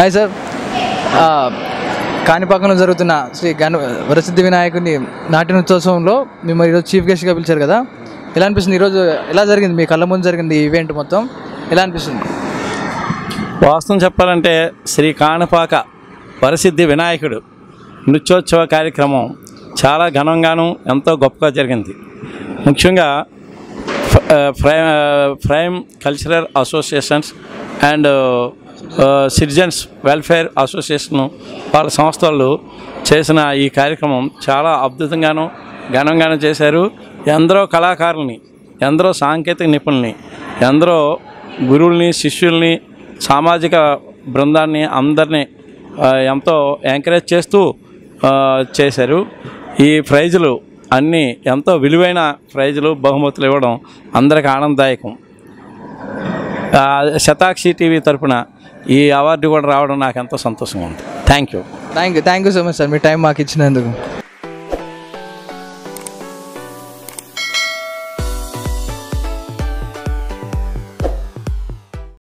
hi sir ఆ, కాణిపాకంలో జరుగుతున్న శ్రీ గణ వరసిద్ధి వినాయకుని నాట్యోత్సవంలో మిమ్మల్ని ఈరోజు చీఫ్ గెస్ట్గా పిలిచారు కదా ఎలా అనిపిస్తుంది ఈరోజు ఎలా జరిగింది మీ కళ్ళ ముందు జరిగింది ఈ ఈవెంట్ మొత్తం ఎలా అనిపిస్తుంది వాస్తవం చెప్పాలంటే శ్రీ కాణపాక వరసిద్ధి వినాయకుడు నృత్యోత్సవ కార్యక్రమం చాలా ఘనంగాను ఎంతో గొప్పగా జరిగింది ముఖ్యంగా ఫ- ఆ, ఫ్రై prime cultural associations and citizens welfare association వాళ్ళ సంస్థలు చేసిన ఈ కార్యక్రమం చాలా అద్భుతంగాను ఘనంగాను చేశారు ఎందరో కళాకారుల్ని ఎందరో సాంకేతిక నిపుణుల్ని ఎందరో గురువుల్ని శిష్యుల్ని సామాజిక బృందాన్ని అందరినీ ఆ, ఎంతో ఎంకరేజ్ చేస్తూ ఆ, చేశారు ఈ ప్రైజులు అన్నీ ఎంతో విలువైన ప్రైజులు బహుమతులు ఇవ్వడం అందరికి ఆనందదాయకం ఆ, శతాక్షి టీవీ తరపున ఈ అవార్డు కూడా రావడం నాకు ఎంతో సంతోషంగా ఉంది thank you thank you thank you so much sir మీ టైం మాకు ఇచ్చినందుకు